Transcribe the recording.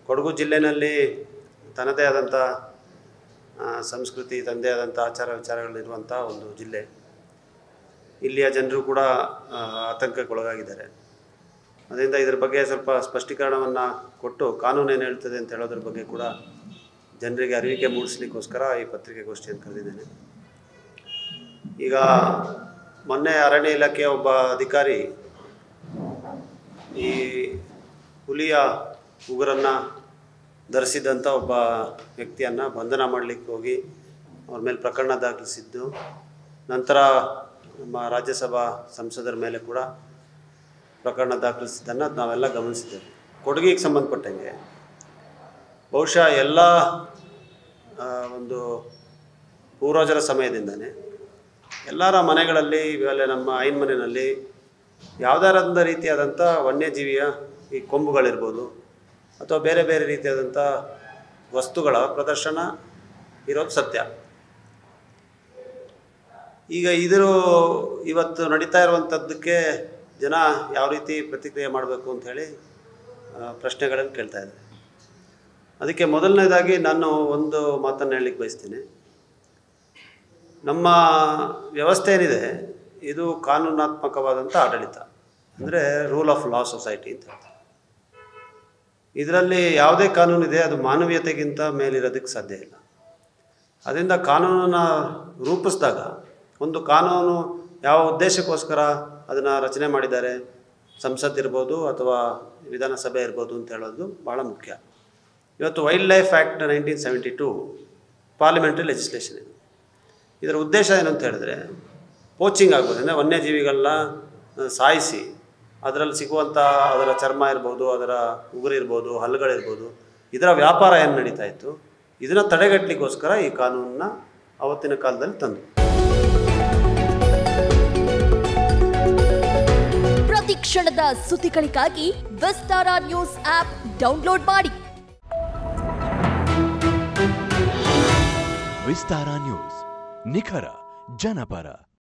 ಕೊಡಗು ಜಿಲ್ಲೆಯಲ್ಲಿ ತನ್ನದೇ ಆದಂಥ ಆ, ಸಂಸ್ಕೃತಿ ತನ್ನದೇ ಆದಂಥ ಆಚಾರ ವಿಚಾರಗಳಿರುವಂಥ ಒಂದು ಜಿಲ್ಲೆ ಇಲ್ಲಿಯ ಜನರು ಕೂಡ ಆ, ಆತಂಕಕ್ಕೊಳಗಾಗಿದ್ದಾರೆ ಅದರಿಂದ ಇದ್ರ ಬಗ್ಗೆ ಸ್ವಲ್ಪ ಸ್ಪಷ್ಟೀಕರಣವನ್ನು ಕೊಟ್ಟು ಕಾನೂನು ಏನು ಹೇಳ್ತದೆ ಅಂತ ಹೇಳೋದ್ರ ಬಗ್ಗೆ ಕೂಡ ಜನರಿಗೆ ಅರಿವಿಕೆ ಮೂಡಿಸ್ಲಿಕ್ಕೋಸ್ಕರ ಈ ಪತ್ರಿಕೆಗೋಷ್ಠಿಯನ್ನು ಕರೆದಿದ್ದೇನೆ ಈಗ ಮೊನ್ನೆ ಅರಣ್ಯ ಇಲಾಖೆಯ ಒಬ್ಬ ಅಧಿಕಾರಿ ಈ ಹುಲಿಯ ಉಗುರನ್ನು ಧರಿಸಿದಂಥ ಒಬ್ಬ ವ್ಯಕ್ತಿಯನ್ನು ಬಂಧನ ಮಾಡಲಿಕ್ಕೆ ಹೋಗಿ ಅವ್ರ ಮೇಲೆ ಪ್ರಕರಣ ದಾಖಲಿಸಿದ್ದು ನಂತರ ನಮ್ಮ ರಾಜ್ಯಸಭಾ ಸಂಸದರ ಮೇಲೆ ಕೂಡ ಪ್ರಕರಣ ದಾಖಲಿಸಿದ್ದನ್ನು ನಾವೆಲ್ಲ ಗಮನಿಸಿದ್ದೇವೆ ಕೊಡಗಿಗೆ ಸಂಬಂಧಪಟ್ಟಂಗೆ ಬಹುಶಃ ಎಲ್ಲ ಆ, ಒಂದು ಪೂರ್ವಜರ ಸಮಯದಿಂದನೇ ಎಲ್ಲರ ಮನೆಗಳಲ್ಲಿ ಇವೆಲ್ಲ ನಮ್ಮ ಐನ್ ಮನೆಯಲ್ಲಿ ಯಾವುದಾರಂಥ ರೀತಿಯಾದಂಥ ವನ್ಯಜೀವಿಯ ಈ ಕೊಂಬುಗಳಿರ್ಬೋದು ಅಥವಾ ಬೇರೆ ಬೇರೆ ರೀತಿಯಾದಂಥ ವಸ್ತುಗಳ ಪ್ರದರ್ಶನ ಇರೋದು ಸತ್ಯ ಈಗ ಇದ್ರ ಇವತ್ತು ನಡೀತಾ ಇರುವಂಥದ್ದಕ್ಕೆ ಜನ ಯಾವ ರೀತಿ ಪ್ರತಿಕ್ರಿಯೆ ಮಾಡಬೇಕು ಅಂಥೇಳಿ ಪ್ರಶ್ನೆಗಳನ್ನು ಕೇಳ್ತಾ ಇದ್ದಾರೆ ಅದಕ್ಕೆ ಮೊದಲನೇದಾಗಿ ನಾನು ಒಂದು ಮಾತನ್ನು ಹೇಳಲಿಕ್ಕೆ ಬಯಸ್ತೀನಿ ನಮ್ಮ ವ್ಯವಸ್ಥೆ ಏನಿದೆ ಇದು ಕಾನೂನಾತ್ಮಕವಾದಂಥ ಆಡಳಿತ ಅಂದರೆ ರೂಲ್ ಆಫ್ ಲಾ ಸೊಸೈಟಿ ಅಂತ ಹೇಳ್ತಾರೆ ಇದರಲ್ಲಿ ಯಾವುದೇ ಕಾನೂನಿದೆ ಅದು ಮಾನವೀಯತೆಗಿಂತ ಮೇಲಿರೋದಕ್ಕೆ ಸಾಧ್ಯ ಇಲ್ಲ ಅದರಿಂದ ಕಾನೂನನ್ನು ರೂಪಿಸಿದಾಗ ಒಂದು ಕಾನೂನು ಯಾವ ಉದ್ದೇಶಕ್ಕೋಸ್ಕರ ಅದನ್ನು ರಚನೆ ಮಾಡಿದ್ದಾರೆ ಸಂಸತ್ ಇರ್ಬೋದು ಅಥವಾ ವಿಧಾನಸಭೆ ಇರ್ಬೋದು ಅಂತ ಹೇಳೋದು ಭಾಳ ಮುಖ್ಯ ಇವತ್ತು wildlife act nineteen seventy two parliamentary legislation ಇದು ಇದರ ಉದ್ದೇಶ ಏನು ಅಂತ ಹೇಳಿದ್ರೆ ಪೋಚಿಂಗ್ ಆಗ್ಬೋದು ಅಂದರೆ ವನ್ಯಜೀವಿಗಳನ್ನ ಆ, ಸಾಯಿಸಿ ಅದರಲ್ಲಿ ಸಿಗುವಂಥ ಅದರ ಚರ್ಮ ಇರ್ಬೋದು ಅದರ ಉಗುರು ಇರ್ಬೋದು ಹಲ್ಲುಗಳಿರ್ಬೋದು ಇದರ ವ್ಯಾಪಾರ ಏನು ನಡೀತಾ ಇತ್ತು ಇದನ್ನು ತಡೆಗಟ್ಟಲಿಕ್ಕೋಸ್ಕರ ಈ ಕಾನೂನನ್ನ ಅವತ್ತಿನ ಕಾಲದಲ್ಲಿ ತಂದು ಪ್ರತಿ ಕ್ಷಣದ ಸುದ್ದಿಗಳಿಗಾಗಿ ವಿಸ್ತಾರ ನ್ಯೂಸ್ ಆಪ್ ಡೌನ್ಲೋಡ್ ಮಾಡಿ ವಿಸ್ತಾರ ನ್ಯೂಸ್ ನಿಖರ ಜನಪರ